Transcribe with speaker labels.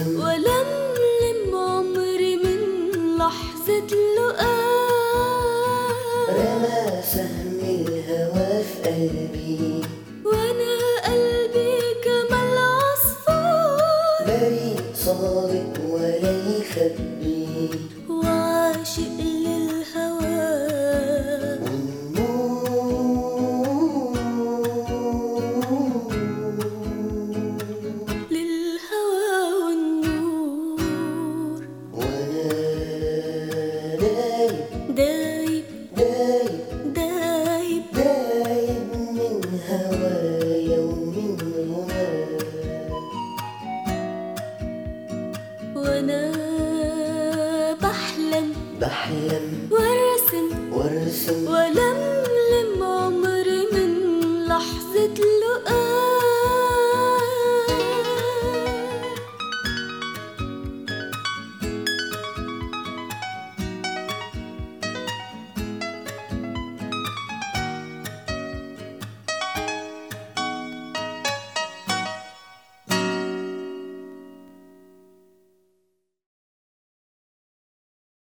Speaker 1: وارسم
Speaker 2: ولملم عمري من لحظة لقاء
Speaker 1: رمى سهم الهوى في قلبي
Speaker 2: وانا قلبي كمال عصفور
Speaker 1: بريء صادق ولا يخبي
Speaker 2: وعاشق للهوى
Speaker 1: والنور
Speaker 2: للهوى والنور
Speaker 1: وانا دايب
Speaker 2: دايب
Speaker 1: دايب
Speaker 2: دايب
Speaker 1: دايب من هوايا ومن غناك
Speaker 2: وانا بحلم
Speaker 1: بحلم
Speaker 2: وارسم
Speaker 1: وارسم
Speaker 2: ولم